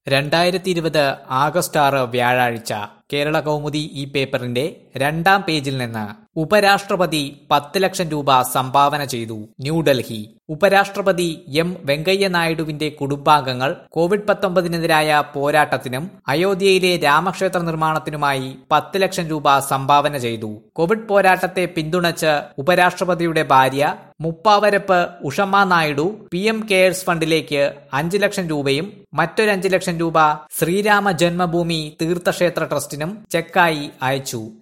രണ്ടായിരത്തി ഇരുപത് ആഗസ്റ്റ് ആറ് വ്യാഴാഴ്ച കേരള കൗമുദി ഈ പേപ്പറിന്റെ രണ്ടാം പേജിൽ നിന്ന് ഉപരാഷ്ട്രപതി പത്ത് ലക്ഷം രൂപ സംഭാവന ചെയ്തു ന്യൂഡൽഹി ഉപരാഷ്ട്രപതി എം വെങ്കയ്യ നായിഡുവിന്റെ കുടുംബാംഗങ്ങൾ കോവിഡ് പത്തൊമ്പതിനെതിരായ പോരാട്ടത്തിനും അയോധ്യയിലെ രാമക്ഷേത്ര നിർമ്മാണത്തിനുമായി പത്ത് ലക്ഷം രൂപ സംഭാവന ചെയ്തു കോവിഡ് പോരാട്ടത്തെ പിന്തുണച്ച് ഉപരാഷ്ട്രപതിയുടെ ഭാര്യ Muppavarapu Ushamma Naidu P M cares ഫണ്ടിലേക്ക് അഞ്ച് ലക്ഷം രൂപയും മറ്റൊരു അഞ്ച് ലക്ഷം രൂപ ശ്രീരാമ ജന്മഭൂമി തീർത്ഥക്ഷേത്ര ട്രസ്റ്റിനും ചെക്കായി അയച്ചു